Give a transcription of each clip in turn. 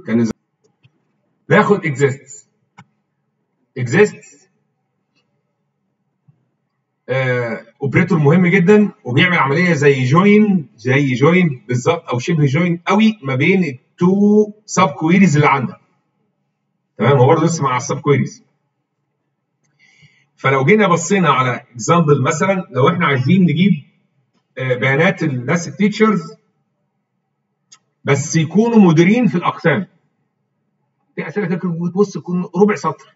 كان ز- ناخد exists exists اوبريتور مهم جدا وبيعمل عمليه زي جوين زي جوين بالظبط او شبه جوين قوي ما بين التو سب كويريز اللي عندك تمام هو برضه لسه مع السب كويريز فلو جينا بصينا على اكزامبل مثلا لو احنا عايزين نجيب آه، بيانات الناس التيتشرز بس يكونوا مديرين في الاقسام في اسئله كده بتبص تكون ربع سطر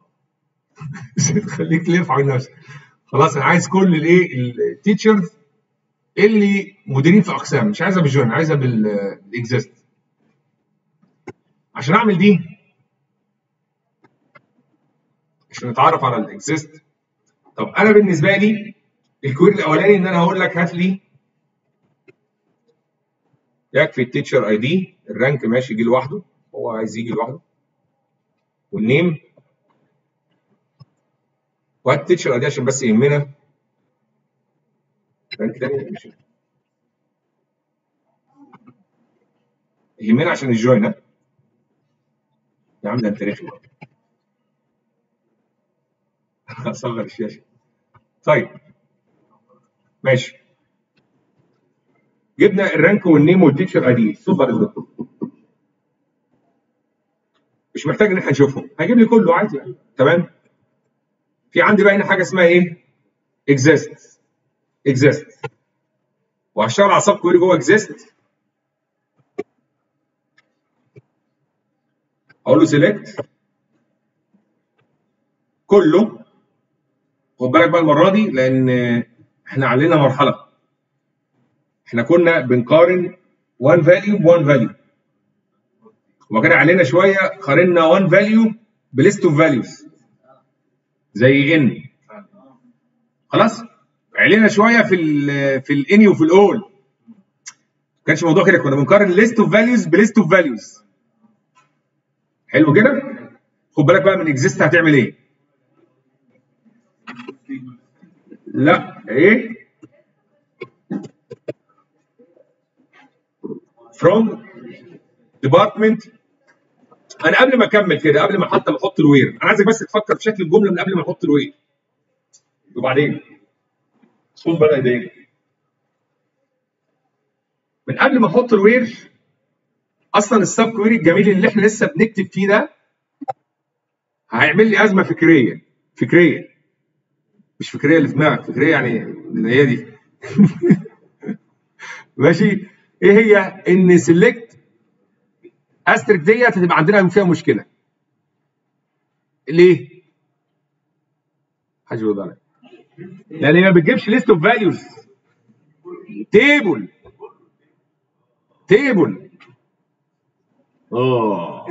تخليك تلف على نفسك خلاص انا عايز كل الايه التيتشرز اللي مديرين في اقسام مش عايزها بالجوين عايزها بالاكزيست عشان اعمل دي عشان نتعرف على الاكزيست طب انا بالنسبه لي الكويري الاولاني ان انا هقول لك هات لي يكفي التيتشر اي دي الرانك ماشي يجي لوحده هو عايز يجي لوحده والنيم وهات التيتشر اي دي عشان بس يهمنا رانك تاني مش يهمنا عشان الجوين ها يا عم ده انت رخم اصغر الشاشه طيب ماشي جبنا الرانك والنيم والتيتشر اي دي سوبر الدكتور مش محتاج ان احنا نشوفهم هيجيب لي كله عادي يعني تمام في عندي بقى هنا حاجه اسمها ايه اكزيست اكزيست وهشتغل على سب كويري جوه اكزيست اقول له سيلكت كله خد بالك بقى المره دي لان احنا علينا مرحله احنا كنا بنقارن 1 فاليو ب 1 فاليو وكان علينا شويه قارنا 1 فاليو بليست اوف فاليوز زي ان خلاص علينا شويه في ال في الاني وفي الاول ما كانش الموضوع كده كنا بنقارن ليست اوف فاليوز بليست اوف فاليوز حلو كده خد بالك بقى من اكزيست هتعمل ايه لا ايه from department انا قبل ما اكمل كده قبل ما حتى ما احط الوير انا عايزك بس تفكر في شكل الجمله من قبل ما احط الوير وبعدين صوت بقى ايديك من قبل ما احط الوير اصلا السب كويري الجميل اللي احنا لسه بنكتب فيه ده هيعمل لي ازمه فكريه فكريه مش فكريه اللي في دماغك فكريه يعني اللي هي دي ماشي ايه هي ان سيلكت استرك ديت هتبقى عندنا فيها مشكله ليه؟ حاجه يرد عليا لان هي ما بتجيبش ليست اوف فاليوز تيبل تيبل اه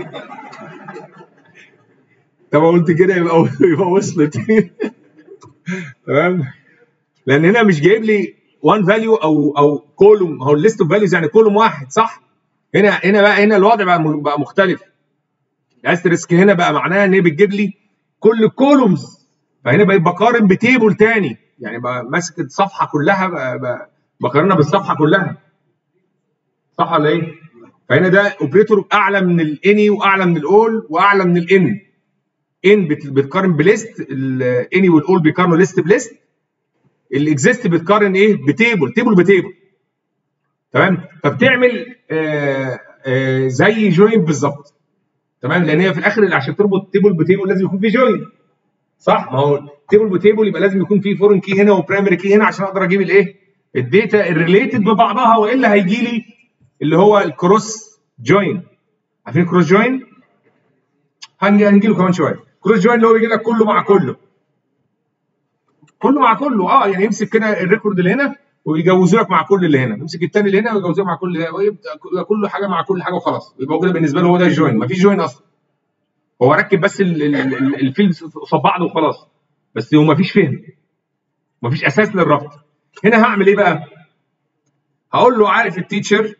طب قلت كده يبقى يبقى وصلت تمام لان هنا مش جايب لي 1 فاليو او او كولوم هو الليست اوف فاليوز يعني كولوم واحد صح هنا هنا بقى هنا الوضع بقى م- بقى مختلف الاسترسك هنا بقى معناها ان هي بتجيب لي كل الكولومز فهنا بقيت بقارن بتيبل تاني يعني بقى ماسك الصفحه كلها بقى بقى بقارنها بالصفحه كلها صح ولا ايه؟ فهنا ده اوبريتور اعلى من الاني واعلى من الاول واعلى من الان ان بت- بتقارن بليست الاني والاول بيقارنوا ليست بليست الاكزيست بتقارن ايه بتيبل تيبل بتيبل تمام فبتعمل آه آه زي جوين بالظبط تمام لان هي في الاخر عشان تربط تيبل بتيبل لازم يكون في جوين صح ما هو تيبل بتيبل يبقى لازم يكون في فورن كي هنا وبرايمري كي هنا عشان اقدر اجيب الايه الداتا الريليتد ببعضها والا هيجي لي اللي هو الكروس جوين عارفين الكروس جوين هنجي هنجي له كمان شويه كروس جوين اللي هو بيجي لك كله مع كله كله مع كله اه يعني يمسك كده الريكورد اللي هنا ويجوزوا لك مع كل اللي هنا يمسك الثاني اللي هنا ويجوزوه مع كل اللي هنا ويبقى يبقى كل حاجه مع كل حاجه وخلاص يبقى هو كده بالنسبه له هو ده الجوين مفيش جوين اصلا هو ركب بس ال- ال- ال- الفيلدز قصاد بعض وخلاص بس هو مفيش فهم مفيش اساس للربط هنا هعمل ايه بقى هقول له عارف التيتشر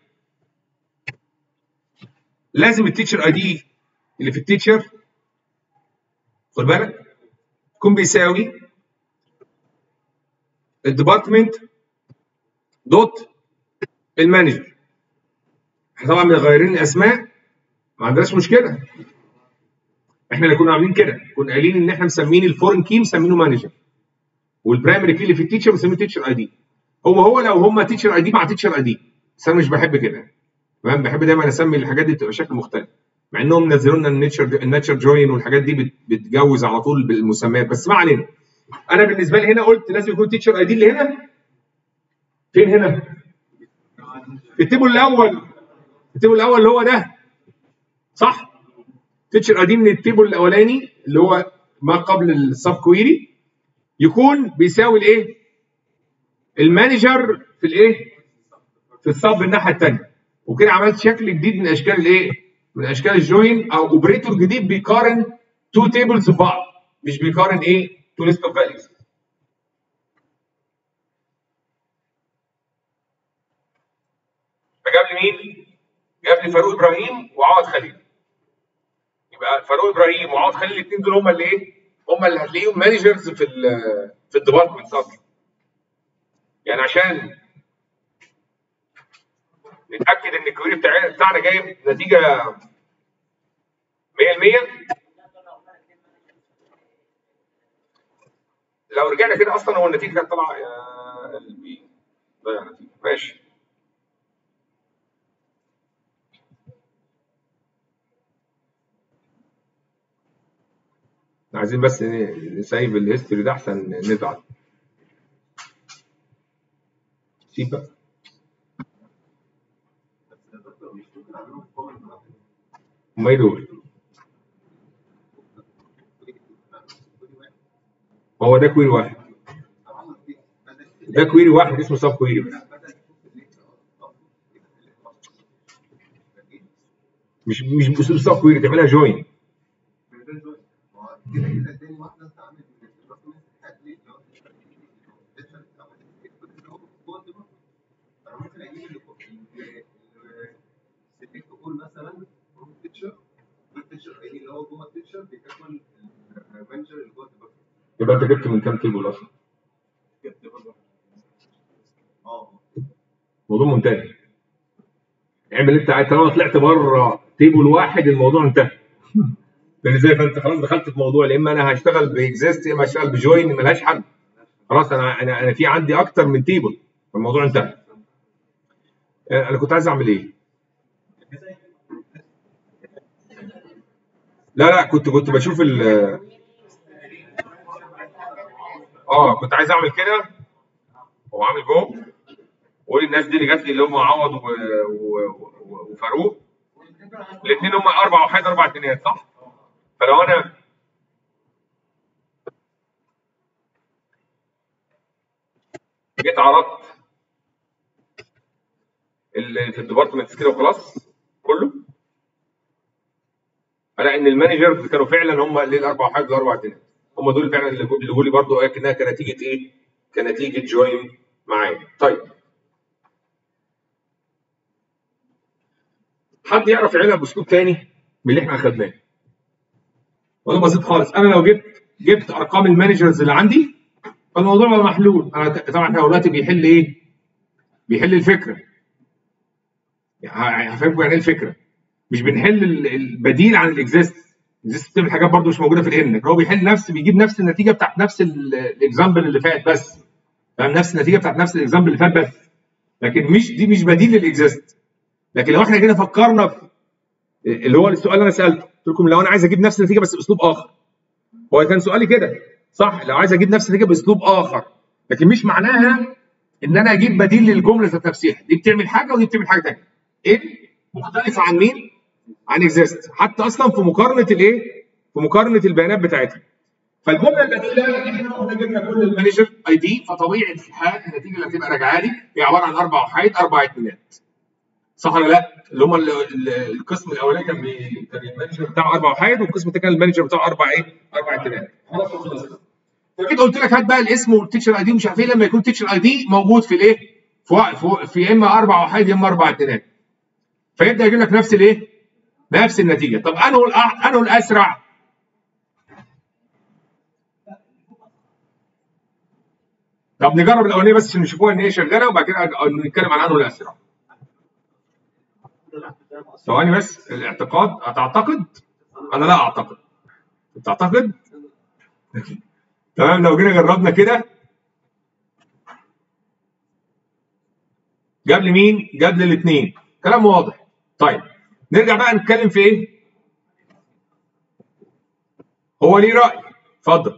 لازم التيتشر اي دي اللي في التيتشر خد بالك يكون بيساوي الديبارتمنت دوت المانجر احنا طبعا مغيرين الاسماء ما عندناش مشكله احنا اللي كنا عاملين كده كنا قايلين ان احنا مسمين الفورن كي مسمينه مانجر والبرايمري كي اللي في التيتشر مسميه تيتشر اي دي هو هو لو هم تيتشر اي دي مع تيتشر اي دي بس انا مش بحب كده تمام بحب دايما اسمي الحاجات دي بتبقى شكل مختلف مع انهم نزلوا لنا النيتشر الناتشر جوين والحاجات دي بت- بتجوز على طول بالمسميات بس ما علينا انا بالنسبه لي هنا قلت لازم يكون تيتشر اي دي اللي هنا فين هنا؟ في التيبل الاول التيبل الاول اللي هو ده صح؟ تيتشر اي دي من التيبل الاولاني اللي هو ما قبل السب كويري يكون بيساوي الايه؟ المانجر في الايه؟ في السب الناحيه الثانيه وكده عملت شكل جديد من اشكال الايه؟ من اشكال الجوين او اوبريتور جديد بيقارن تو تيبلز ببعض مش بيقارن ايه؟ تو ليست اوف فاليوز فجاب لي مين؟ جاب لي فاروق ابراهيم وعوض خليل يبقى فاروق ابراهيم وعوض خليل الاثنين دول هم اللي ايه؟ هم اللي هتلاقيهم مانجرز في ال في الديبارتمنت اصلا يعني عشان نتاكد ان الكويري بتاع بتاعنا جايب نتيجه 100% لو رجعنا كده اصلا هو النتيجه كانت طالعه يا قلبي ضيع نتيجه ماشي عايزين بس ن- نسيب الهيستوري ده احسن نزعل سيب بقى هم ايه دول؟ هو ده كويري واحد ده كويري واحد اسمه سب كويري بس مش مش باسلوب سب كويري تعملها جوين مثلا التيتشر التيتشر اللي هو جوه التيتشر بيكون المانجر اللي جوه الديبارتمنت يبقى انت جبت من كام تيبل اصلا؟ اه الموضوع منتهي اعمل انت عايز طالما طلعت بره تيبل واحد الموضوع انتهى لان زي فانت خلاص دخلت في موضوع يا اما انا هشتغل باكزيست يا اما هشتغل بجوين ملهاش حل خلاص انا انا انا في عندي اكتر من تيبل فالموضوع انتهى آه، انا كنت عايز اعمل ايه؟ لا لا كنت كنت بشوف ال اه كنت عايز اعمل كده هو عامل جو واقول الناس دي اللي جات لي اللي هم عوض و... و... و... وفاروق الاثنين هم اربع وحيد اربع اتنينات صح؟ فلو انا جيت عرضت اللي في الديبارتمنت كده وخلاص كله الاقي ان المانجرز كانوا فعلا هم اللي الاربع وحيد والاربع اتنينات هم دول فعلا اللي اللي جولي برضه كانها كنتيجه ايه؟ كنتيجه جوين معايا طيب حد يعرف يعملها باسلوب تاني من اللي احنا اخدناه ولا بسيط خالص انا لو جبت جبت ارقام المانجرز اللي عندي فالموضوع بقى محلول انا ت- طبعا احنا دلوقتي بيحل ايه؟ بيحل الفكره يعني هفهمكم يعني ايه الفكره مش بنحل ال- البديل عن الاكزيست الاكزيست بتعمل حاجات برضه مش موجوده في الان لكن هو بيحل نفس بيجيب نفس النتيجه بتاعت نفس الاكزامبل اللي فات بس فاهم نفس النتيجه بتاعت نفس الاكزامبل اللي فات بس لكن مش دي مش بديل للاكزيست لكن لو احنا كده فكرنا في اللي هو السؤال اللي انا سالته قلت لكم لو انا عايز اجيب نفس النتيجه بس باسلوب اخر هو كان سؤالي كده صح لو عايز اجيب نفس النتيجه باسلوب اخر لكن مش معناها ان انا اجيب بديل للجمله ذات نفسها دي بتعمل حاجه ودي بتعمل حاجه ثانيه ايه مختلفه عن مين عن اكزيست حتى اصلا في مقارنه الايه في مقارنه البيانات بتاعتها فالجمله البديله احنا قلنا جبنا كل المانجر اي دي فطبيعي الحال النتيجه اللي هتبقى راجعه لي هي عباره عن اربع وحيد اربع اتنينات صح ولا لا؟ اللي هم ال- ال- القسم الاولاني كان بي- كان المانجر بتاعه اربع وحيد والقسم الثاني كان المانجر بتاعه اربع ايه؟ اربع اتنينات خلاص خلصنا. فجيت قلت لك هات بقى الاسم والتيتشر اي دي مش عارف ايه لما يكون التيتشر اي دي موجود في الايه؟ في وق- في وق- في يا اما اربع وحيد يا اما اربع اتنينات. فيبدا يجيب لك نفس الايه؟ نفس النتيجه، طب انه الأع- انه الاسرع؟ طب نجرب الاولانيه بس عشان نشوفوها ان هي شغاله وبعد كده نتكلم عن انه الاسرع. ثواني بس الاعتقاد هتعتقد انا لا اعتقد تعتقد تمام لو جينا جربنا كده جاب لي مين جاب لي الاثنين كلام واضح طيب نرجع بقى نتكلم في ايه هو ليه راي اتفضل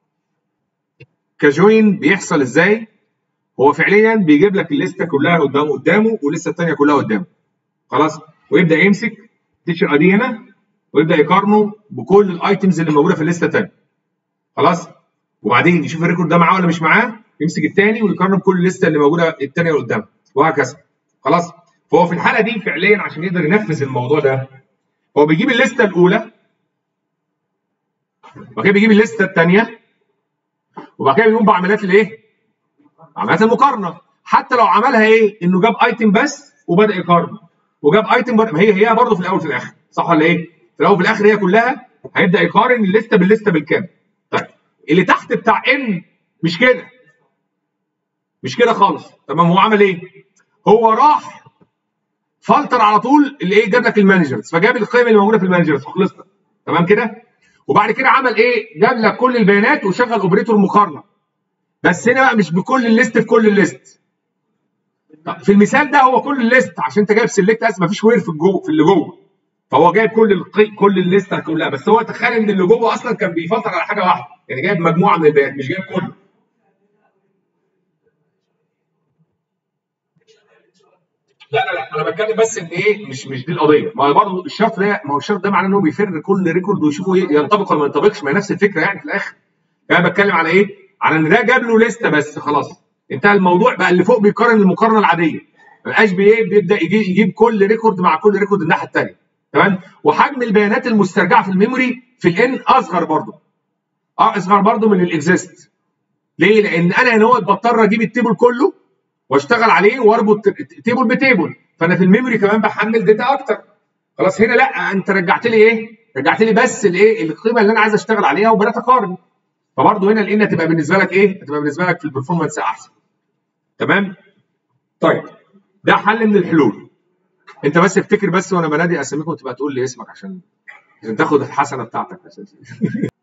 كجوين بيحصل ازاي هو فعليا بيجيب لك الليسته كلها قدامه قدامه واللسته الثانيه كلها قدامه خلاص ويبدا يمسك تيشر اي دي هنا ويبدا يقارنه بكل الايتمز اللي موجوده في الليسته الثانيه خلاص وبعدين يشوف الريكورد ده معاه ولا مش معاه يمسك الثاني ويقارنه بكل الليسته اللي موجوده الثانيه اللي قدامه وهكذا خلاص فهو في الحاله دي فعليا عشان يقدر ينفذ الموضوع ده هو بيجيب الليسته الاولى وبعد كده بيجيب الليسته الثانيه وبعد كده بيقوم بعمليات الايه؟ عمليات المقارنه حتى لو عملها ايه؟ انه جاب ايتم بس وبدا يقارن وجاب ايتم بر... هي هي برضه في الاول وفي الاخر صح ولا ايه؟ في الاول وفي الاخر هي كلها هيبدا يقارن الليسته بالليسته بالكامل طيب اللي تحت بتاع ان مش كده مش كده خالص تمام هو عمل ايه؟ هو راح فلتر على طول اللي ايه جاب لك المانجرز فجاب القيم اللي موجوده في المانجرز خلصنا تمام كده؟ وبعد كده عمل ايه؟ جاب لك كل البيانات وشغل اوبريتور مقارنه بس هنا بقى مش بكل الليست في كل الليست طب في المثال ده هو كل الليست عشان انت جايب سيلكت اس مفيش وير في الجو في اللي جوه فهو جايب كل القي... كل الليسته كلها بس هو تخيل ان اللي جوه اصلا كان بيفلتر على حاجه واحده يعني جايب مجموعه من البيانات مش جايب كله لا لا لا انا بتكلم بس ان ايه مش مش دي القضيه ما هو برضه الشرط ده ما هو الشرط ده معناه ان هو بيفر كل ريكورد ويشوفه ايه ينطبق ولا ما ينطبقش ما هي نفس الفكره يعني في الاخر انا بتكلم على ايه؟ على ان ده جاب له لسته بس خلاص انتهى الموضوع بقى اللي فوق بيقارن المقارنه العاديه ما بقاش بايه بيبدا يجيب, يجيب كل ريكورد مع كل ريكورد الناحيه الثانيه تمام وحجم البيانات المسترجعه في الميموري في الان اصغر برضه اه اصغر برضه من الاكزيست ليه؟ لان انا هنا هو بضطر اجيب التيبل كله واشتغل عليه واربط تيبل بتيبل فانا في الميموري كمان بحمل داتا اكتر خلاص هنا لا انت رجعت لي ايه؟ رجعت لي بس الايه القيمه اللي انا عايز اشتغل عليها وبدات اقارن فبرضه هنا الان هتبقى بالنسبه لك ايه؟ هتبقى بالنسبه لك في البرفورمانس احسن تمام؟ طيب ده حل من الحلول انت بس افتكر بس وانا بنادي اساميكم تبقى تقول لي اسمك عشان عشان تاخد الحسنه بتاعتك اساسا